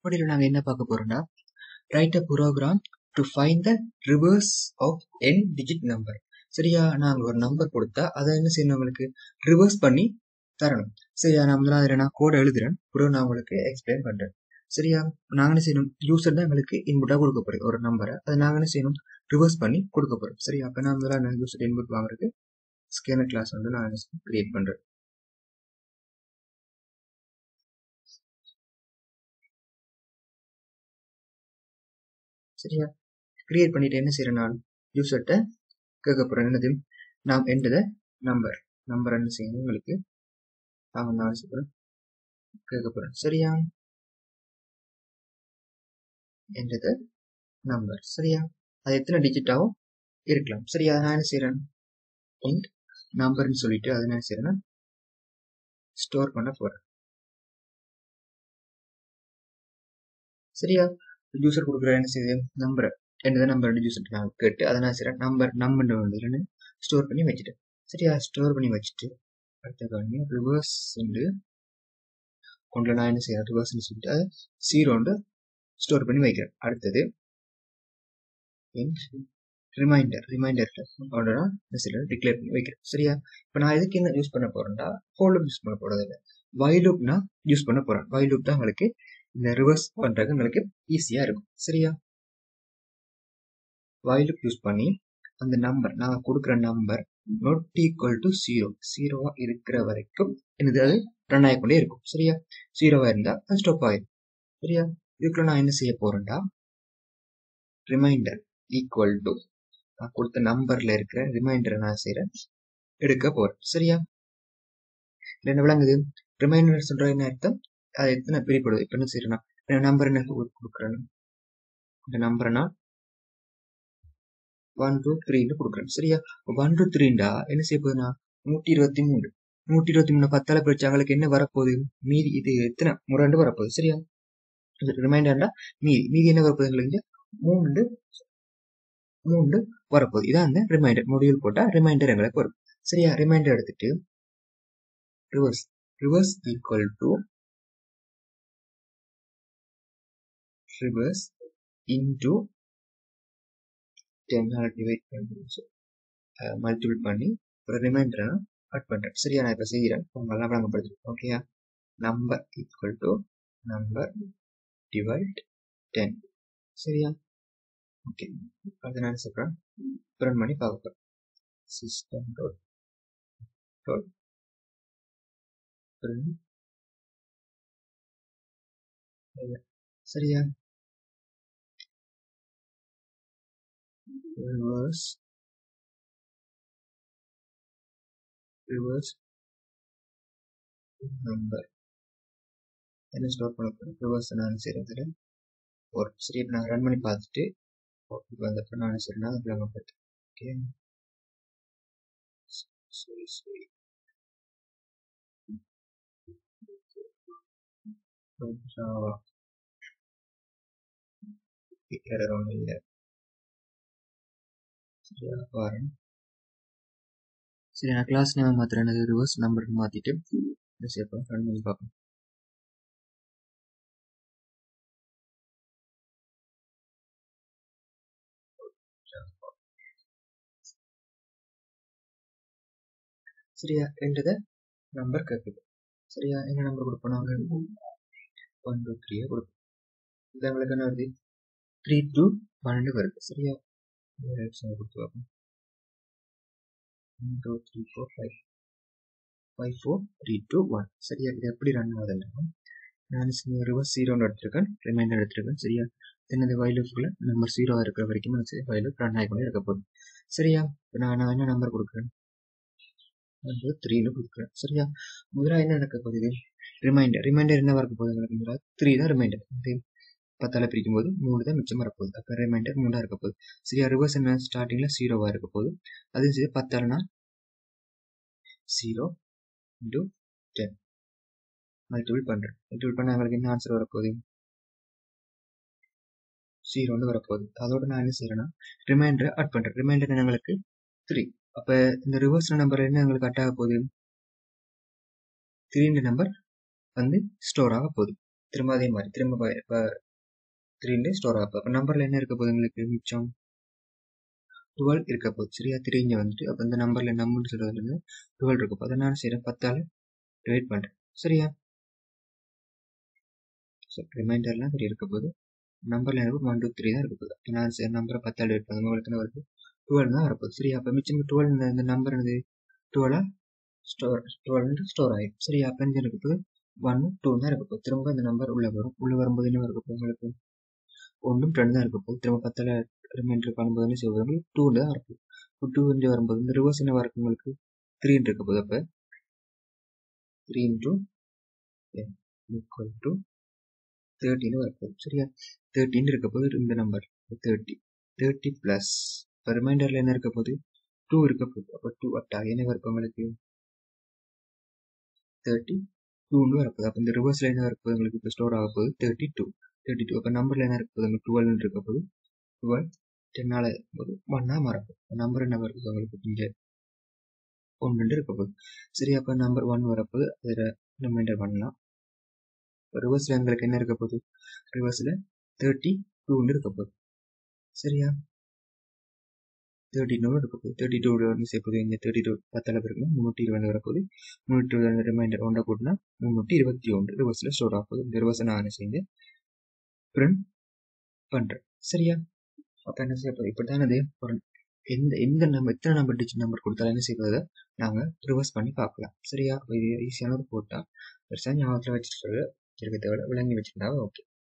அப்படியில் நாங்கள் என்ன பார்க்க போறோம்னா write a program to find the reverse of N digit number சரியா நாங்கள் ஒரு நம்பர் கொடுத்தா அதை என்ன செய்யணும் நம்மளுக்கு ரிவர்ஸ் பண்ணி தரணும் சரியா நான் முதல்ல நான் கோடை எழுதுறேன் அப்புறம் நான் உங்களுக்கு எக்ஸ்பிளைன் பண்றேன் சரியா நாங்கள் என்ன செய்யணும் யூசர் தான் எங்களுக்கு இன்புட்டாக கொடுக்க போறோம் ஒரு நம்பரை அதை நாங்கள் என்ன செய்யணும் ரிவர்ஸ் பண்ணி கொடுக்க போறோம் சரியா அப்போ நான் முதல்ல நான் யூசர் இன்புட் வாங்குறதுக்கு ஸ்கேனர் கிளாஸ் வந்து நான் கிரியேட் பண்றேன் சரியா கிரியேட் பண்ணிட்டு என்ன செய்யறேன் நான் யூசர்கிட்ட கேட்க போறேன் என்னது நாம் எண்டத நம்பர் நம்பர் என்ன செய்யணும் உங்களுக்கு நான் நான் சொல்றேன் கேட்க போறேன் சரியா என்றது நம்பர் சரியா அது எத்தனை டிஜிட்டாவும் இருக்கலாம் சரியா நான் என்ன செய்யறேன் இன்ட் நம்பர்னு சொல்லிட்டு அதை என்ன செய்யறேன்னா ஸ்டோர் பண்ண போறேன் சரியா யூசர் கொடுக்குற என்ன செய்யுது நம்பர் என்னதான் நம்பர் யூசர் நான் கேட்டு அதை நான் செய்யறேன் நம்பர் நம்பர் வந்து ஸ்டோர் பண்ணி வச்சுட்டேன் சரியா ஸ்டோர் பண்ணி வச்சுட்டு அடுத்த கவனி ரிவர்ஸ் கொண்டு நான் என்ன செய்யறேன் ரிவர்ஸ்னு சொல்லிட்டு அதை ஜீரோண்டு ஸ்டோர் பண்ணி வைக்கிறேன் அடுத்தது ரிமைண்டர் ரிமைண்டர்ல ஆர்டரா மெசேஜ் டிக்ளேர் பண்ணி வைக்கிறேன் சரியா இப்போ நான் எதுக்கு என்ன யூஸ் பண்ண போறேன்டா ஃபோல்டர் யூஸ் பண்ண போறது இல்லை வைலூப் நான் யூஸ் பண்ண போறேன் வைலூப் தான் உங்களுக்கு இந்த ரிவர்ஸ் பண்றது உங்களுக்கு ஈஸியா இருக்கும் சரியா வைலூப் யூஸ் பண்ணி அந்த நம்பர் நான் கொடுக்குற number not equal to zero ஜீரோவா இருக்கிற வரைக்கும் எனது அது ரன் ஆகிக்கொண்டே இருக்கும் சரியா ஜீரோவா இருந்தா அது ஸ்டாப் ஆயிடும் சரியா இதுக்குள்ள நான் என்ன செய்ய போறேன்டா ரிமைண்டர் ஈக்குவல் டு நான் கொடுத்த நம்பர்ல இருக்கிற ரிமைண்டரை நான் செய்யறேன் எடுக்க போறேன் சரியா என்ன விளங்குது ரிமைண்டர் சொல்ற என்ன அர்த்தம் அது எத்தனை பிரிப்படுது இப்ப என்ன செய்யறேன்னா நம்பர் என்ன கொடுக்குறேன் இந்த நம்பரை நான் ஒன் டூ த்ரீன்னு கொடுக்குறேன் சரியா ஒன் டூ த்ரீண்டா என்ன செய்ய போகுதுன்னா நூற்றி இருபத்தி மூணு நூற்றி இருபத்தி மூணு பத்தால பிரிச்சு அவங்களுக்கு என்ன வரப்போகுது மீதி இது எத்தனை முரண்டு வரப்போகுது சரியா ரிமைண்டர்டா மீதி மீதி என்ன வரப்போகுது எங்களுக்கு மூணு மூணு வரப்போகுது இதான் அந்த ரிமைண்டர் முடிவில் போட்டா ரிமைண்டர் எங்களுக்கு வரும் சரியா ரிமைண்டர் எடுத்துட்டு reverse reverse equal to reverse into ten divide பண்ணி மல்டிபிள் பண்ணி ஒரு ரிமைண்டரை கட் பண்ணுறேன் சரியா நான் இப்போ செய்கிறேன் உங்களெல்லாம் வழங்கப்படுது ஓகேயா number equal to number divide ten சரியா ஓகே அடுத்து நான் சொல்கிறேன் ரன் பண்ணி பார்க்க போகிறேன் சிஸ்டம் டாட் டாட் சரியா reverse reverse number என்ன ஸ்டோர் பண்ண போகிறேன் ரிவர்ஸ் நான் செய்கிறது ஒரு சரி இப்போ நான் ரன் பண்ணி பார்த்துட்டு இப்போ வந்தப்போ நான் சரினா அது விளங்கப்படுத்து ஓகே சரி சரி ஜாவா எரர் ஒன்றும் இல்லை சரியா பாருங்க சரி நான் கிளாஸ் நேம் மாத்திரேன் ரிவர்ஸ் நம்பருக்கு மாத்திட்டு சேர்ப்போம் ரன் பண்ணி பார்ப்போம் சரியா என்றத நம்பர் கேட்குது சரியா என்ன நம்பர் கொடுப்போம் நாங்கள் ஒன் டூ த்ரீயை கொடுப்போம் இது எங்களுக்கு என்ன வருது த்ரீ டூ பன்னெண்டு வருது சரியா கொடுத்து பார்ப்போம் one two three four five five four three two one சரியா இது எப்படி ரன் ஆகுதுன்னா நான் ரிவர்ஸ் ஜீரோன்னு எடுத்திருக்கேன் ரிமைண்டர் எடுத்திருக்கேன் சரியா என்னது வயலுக்குள்ள நம்பர் ஜீரோ இருக்கிற வரைக்கும் சரி வயலு ரன் ஆகிக்கொண்டே இருக்க போகுது சரியா இப்போ நான் நான் என்ன நம்பர் கொடுக்குறேன் வந்து த்ரீன்னு கொடுக்குறேன் சரியா முதல்ல என்ன நடக்க போகுது ரிமைண்டர் ரிமைண்டர் என்ன வரக்க போகுது எனக்கு த்ரீ தான் ரிமைண்டர் பத்தால பிரிக்கும் போது மூணு தான் மிச்சம் வரப்போகுது அப்போ ரிமைண்டர் மூணா இருக்க போகுது சரியா ரிவர்ஸ் என்ன ஸ்டார்டிங்ல ஜீரோவா இருக்க போகுது அது சரி பத்தாலனா ஜீரோ இன்டூ டென் மல்டிபிள் பண்றேன் மல்டிபிள் பண்ண எங்களுக்கு என்ன ஆன்சர் வரப்போகுது ஜீரோன்னு வரப்போகுது அதோட நான் என்ன செய்யறேன்னா ரிமைண்டரை அட் பண்றேன் ரிமைண்டர் எங்களுக்கு த்ரீ அப்ப இந்த ரிவர்ஸ் நம்பர் என்ன எங்களுக்கு அட் ஆக போகுது த்ரீன்ற நம்பர் வந்து ஸ்டோர் ஆக போகுது திரும்ப அதே மாதிரி திரும்ப இப்போ த்ரீண்டு ஸ்டோர் ஆகும் அப்போ நம்பரில் என்ன இருக்க போகுது உங்களுக்கு மிச்சம் டுவெல் இருக்க போகுது சரியா த்ரீ இங்கே வந்துட்டு அப்போ இந்த நம்பரில் நம்பர்னு சொல்கிறது வந்து டுவெல் இருக்க போகுது நான் செய்கிறேன் பத்தால் டிவைட் பண்ணுறேன் சரியா ஸோ ரிமைண்டர்லாம் சரி இருக்க போகுது நம்பரில் எனக்கு ஒன் டூ த்ரீ தான் இருக்க போகுது நான் சரி நம்பரை பத்தால் டிவைட் பண்ணுங்க உங்களுக்கு என்ன வருது டுவெல் தான் வரப்போகுது சரியா அப்போ மிச்சம் டுவெல் இந்த நம்பர் என்னது டுவெலாக ஸ்டோர் டுவெல் ஸ்டோர் ஆகிடும் சரியா அப்போ இங்கே இருக்க போகுது ஒன் டூ தான் இருக்க போகுது திரும்ப இந்த நம்பர் உள்ளே வரும் உள்ளே வரும்போது என்ன இருக்க போகுது உங்களுக்கு ஒன்றும் ரெண்டு தான் இருக்க போகுது திரும்ப பத்தில் ரிமைண்டர் பண்ணும்போது என்ன செய்வது டூ தான் இருக்கும் இப்போ டூ இன்ட்டு வரும்போது இந்த ரிவர்ஸ் என்ன வரும் உங்களுக்கு த்ரீன்னு இருக்க போகுது அப்போ த்ரீ இன்ட்டு ஈக்குவல் டு தேர்ட்டின்னு வரப்போகுது சரியா தேர்ட்டின்னு இருக்க போது இந்த நம்பர் தேர்ட்டி தேர்ட்டி ப்ளஸ் இப்போ ரிமைண்டரில் என்ன இருக்க போகுது டூ இருக்க போகுது அப்போ டூ அட்டா என்ன வரப்போ உங்களுக்கு தேர்ட்டி டூன்னு வரப்போகுது அப்போ இந்த ரிவர்ஸில் என்ன வரப்போகுது உங்களுக்கு இப்போ ஸ்டோர் ஆக போகுது தேர்ட்டி டூ தேர்ட்டி டூ அப்போ நம்பரில் என்ன இருக்க போகுது உங்களுக்கு டுவெல்னு இருக்க போது டுவெல் டென்னால் போது ஒன்னாக மறப்போம் நம்பர் என்ன வருது உங்களுக்கு இங்கே ஒன்று இருக்க போகுது சரி அப்போ நம்பர் ஒன் வரப்போது அதில் ரிமைண்டர் பண்ணலாம் ரிவர்ஸில் எங்களுக்கு என்ன இருக்க போகுது ரிவர்ஸில் தேர்ட்டி டூன்னு இருக்க போகுது சரியா தேர்ட்டி டூ இருக்க போகுது தேர்ட்டி டூ வந்து சேர்ப்பது இங்கே தேர்ட்டி டூ பத்தில் பிறகு முந்நூற்றி இருபது வரப்போகுது முந்நூற்றி இருபது ரிமைண்டர் ஒன்றை கூட்டினா முந்நூற்றி இருபத்தி ஒன்று ரிவர்ஸில் ஸ்டோர் ஆக போகுது இந்த ரிவர்ஸை நான் செஞ்சு பிரிண்ட் பண்ணுறேன் சரியா அப்போ என்ன செய்ய போகுது இப்படி தானே ஒரு எந்த எந்த நம்பர் எத்தனை நம்பர் டிஜிட் நம்பர் கொடுத்தாலும் என்ன செய்வதை நாங்கள் ரிவர்ஸ் பண்ணி பார்க்கலாம் சரியா இது ஈஸியான ஒரு போட்டால் பெருசாக ஞாபகத்தில் வச்சுட்டு இருக்க தேவை விளங்கி வச்சுருந்தா ஓகே